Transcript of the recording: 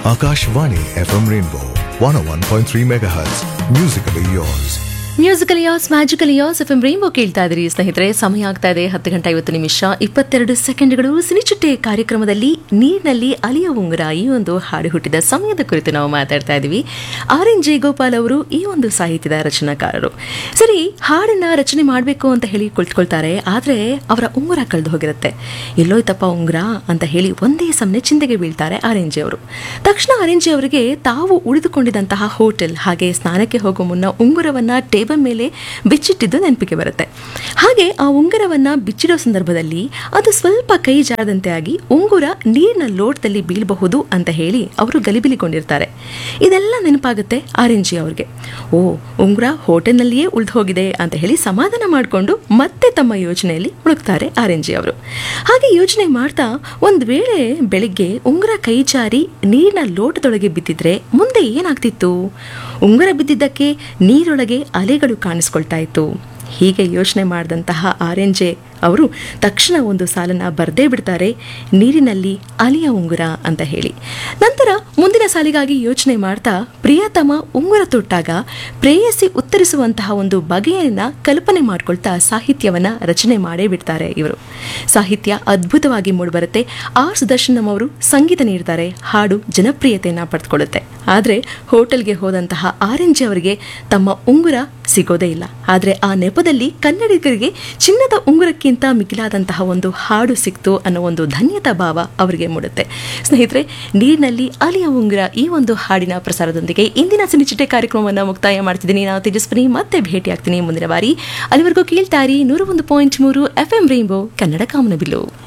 Akashvani FM Rainbow 101.3 MHz. Musically yours. Musical yours magical yours F M Rainbow ಕೇಳ್ತಾ ಇದ್ರಿ ಸ್ನೇಹಿತರೆ ಸಮಯ ಆಗ್ತಾ ಇದೆ ಹತ್ತು ಗಂಟೆ ಐವತ್ತು ನಿಮಿಷ ಇಪ್ಪತ್ತೆರಡು ಸೆಕೆಂಡ್ಗಳು ಸಿನಿಚುಟ್ಟೆ ಕಾರ್ಯಕ್ರಮದಲ್ಲಿ ನೀರಿನಲ್ಲಿ ಅಲಿಯ ಉಂಗುರ ಈ ಒಂದು ಹಾಡು ಹುಟ್ಟಿದ ಸಮಯದ ಕುರಿತು ನಾವು ಮಾತಾಡ್ತಾ ಇದ್ದೀವಿ ಆರ್ ಎನ್ ಜೆ ಗೋಪಾಲ್ ಅವರು ಈ ಒಂದು ಸಾಹಿತ್ಯದ ರಚನಾಕಾರರು ಸರಿ ಹಾಡನ್ನ ರಚನೆ ಮಾಡಬೇಕು ಅಂತ ಹೇಳಿ ಕುಳಿತುಕೊಳ್ತಾರೆ ಆದರೆ ಅವರ ಉಂಗುರ ಕಳೆದು ಹೋಗಿರುತ್ತೆ ಎಲ್ಲೋಯ್ತಪ್ಪ ಉಂಗುರ ಅಂತ ಹೇಳಿ ಒಂದೇ ಸಮನೆ ಚಿಂತೆಗೆ ಬೀಳ್ತಾರೆ ಆರ್ ಎನ್ ಜೆ ಅವರು ತಕ್ಷಣ ಆರ್ ಎನ್ ಜೆ ಅವರಿಗೆ ತಾವು ಉಳಿದುಕೊಂಡಿದ್ದಂತಹ ಹೋಟೆಲ್ ಹಾಗೆ ಸ್ನಾನಕ್ಕೆ ಹೋಗೋ ಮುನ್ನ ಉಂಗುರವನ್ನ ಟೇಬಲ್ ಮೇಲೆ ಬಿಚ್ಚಿಟ್ಟಿದ್ದು ನೆನಪಿಗೆ ಬರುತ್ತೆ ಹಾಗೆ ಆ ಉಂಗುರವನ್ನ ಬಿಚ್ಚಿಡೋ ಸಂದರ್ಭದಲ್ಲಿ ಅದು ಸ್ವಲ್ಪ ಕೈ ಜಾರದಂತೆ ಆಗಿ ಉಂಗುರ ನೀರಿನ ಲೋಟದಲ್ಲಿ ಬೀಳಬಹುದು ಅಂತ ಹೇಳಿ ಅವರು ಗಲಿಬಿಲಿಗೊಂಡಿರ್ತಾರೆ ಇದೆಲ್ಲ ನೆನಪಾಗುತ್ತೆ ಆರ್ ಎನ್ ಜಿ ಅವ್ರಿಗೆ ಓ ಉಂಗುರ ಹೋಟೆಲ್ನಲ್ಲಿಯೇ ಉಳಿದು ಹೋಗಿದೆ ಅಂತ ಹೇಳಿ ಸಮಾಧಾನ ಮಾಡಿಕೊಂಡು ಮತ್ತೆ ತಮ್ಮ ಯೋಚನೆಯಲ್ಲಿ ಮುಳುಗ್ತಾರೆ ಆರ್ ಎನ್ ಜಿ ಅವರು ಹಾಗೆ ಯೋಚನೆ ಮಾಡ್ತಾ ಒಂದು ವೇಳೆ ಬೆಳಿಗ್ಗೆ ಉಂಗುರ ಕೈ ಜಾರಿ ನೀರಿನ ಲೋಟದೊಳಗೆ ಬಿದ್ದಿದ್ರೆ ಮುಂದೆ ಏನಾಗ್ತಿತ್ತು ಉಂಗುರ ಬಿದ್ದಿದ್ದಕ್ಕೆ ನೀರೊಳಗೆ ಅಲೆಗಳು ಕಾಣಿಸ್ಕೊಳ್ತಾ ಇತ್ತು ಹೀಗೆ ಯೋಚನೆ ಮಾಡಿದಂತಹ ಆರ್ ಎನ್ ಜೆ ಅವರು ತಕ್ಷಣ ಒಂದು ಸಾಲನ್ನ ಬರೆದೇ ಬಿಡ್ತಾರೆ ನೀರಿನಲ್ಲಿ ಅಲಿಯ ಉಂಗುರ ಅಂತ ಹೇಳಿ ನಂತರ ಮುಂದಿನ ಸಾಲಿಗಾಗಿ ಯೋಚನೆ ಮಾಡ್ತಾ ಪ್ರಿಯತಮ ಉಂಗುರ ತೊಟ್ಟಾಗ ಪ್ರೇಯಸಿ ಉತ್ತರಿಸುವಂತಹ ಒಂದು ಬಗೆಯನ್ನ ಕಲ್ಪನೆ ಮಾಡ್ಕೊಳ್ತಾ ಸಾಹಿತ್ಯವನ್ನ ರಚನೆ ಮಾಡೇ ಬಿಡ್ತಾರೆ ಇವರು ಸಾಹಿತ್ಯ ಅದ್ಭುತವಾಗಿ ಮೂಡಿಬರುತ್ತೆ ಆರ್ ಸುದರ್ಶನಂ ಅವರು ಸಂಗೀತ ನೀಡ್ತಾರೆ ಹಾಡು ಜನಪ್ರಿಯತೆಯನ್ನ ಪಡೆದುಕೊಳ್ಳುತ್ತೆ ಆದರೆ ಹೋಟೆಲ್ಗೆ ಹೋದಂತಹ ಆರ್ ಎನ್ ಜಿ ಅವರಿಗೆ ತಮ್ಮ ಉಂಗುರ ಸಿಗೋದೇ ಇಲ್ಲ ಆದರೆ ಆ ನೆಪದಲ್ಲಿ ಕನ್ನಡಿಗರಿಗೆ ಚಿನ್ನದ ಉಂಗುರಕ್ಕಿಂತ ಮಿಗಿಲಾದಂತಹ ಒಂದು ಹಾಡು ಸಿಕ್ತು ಅನ್ನೋ ಒಂದು ಧನ್ಯತಾ ಭಾವ ಅವರಿಗೆ ಮೂಡುತ್ತೆ ಸ್ನೇಹಿತರೆ ನೀರಿನಲ್ಲಿ ಅಲಿಯ ಉಂಗುರ ಈ ಒಂದು ಹಾಡಿನ ಪ್ರಸಾರದೊಂದಿಗೆ ಇಂದಿನ ಸಿನಿಚಿಟೆ ಕಾರ್ಯಕ್ರಮವನ್ನು ಮುಕ್ತಾಯ ಮಾಡ್ತಿದ್ದೀನಿ ನಾನು ತೇಜಸ್ವಿನಿ ಮತ್ತೆ ಭೇಟಿ ಆಗ್ತೀನಿ ಮುಂದಿನ ಬಾರಿ ಅಲ್ಲಿವರೆಗೂ ಕೇಳ್ತಾರಿ ನೂರ ಒಂದು ಪಾಯಿಂಟ್ ಮೂರು ಎಫ್ ಎಂ ರೈನ್ಬೋ ಕನ್ನಡ ಕಾಮನಬಿಲ್ಲು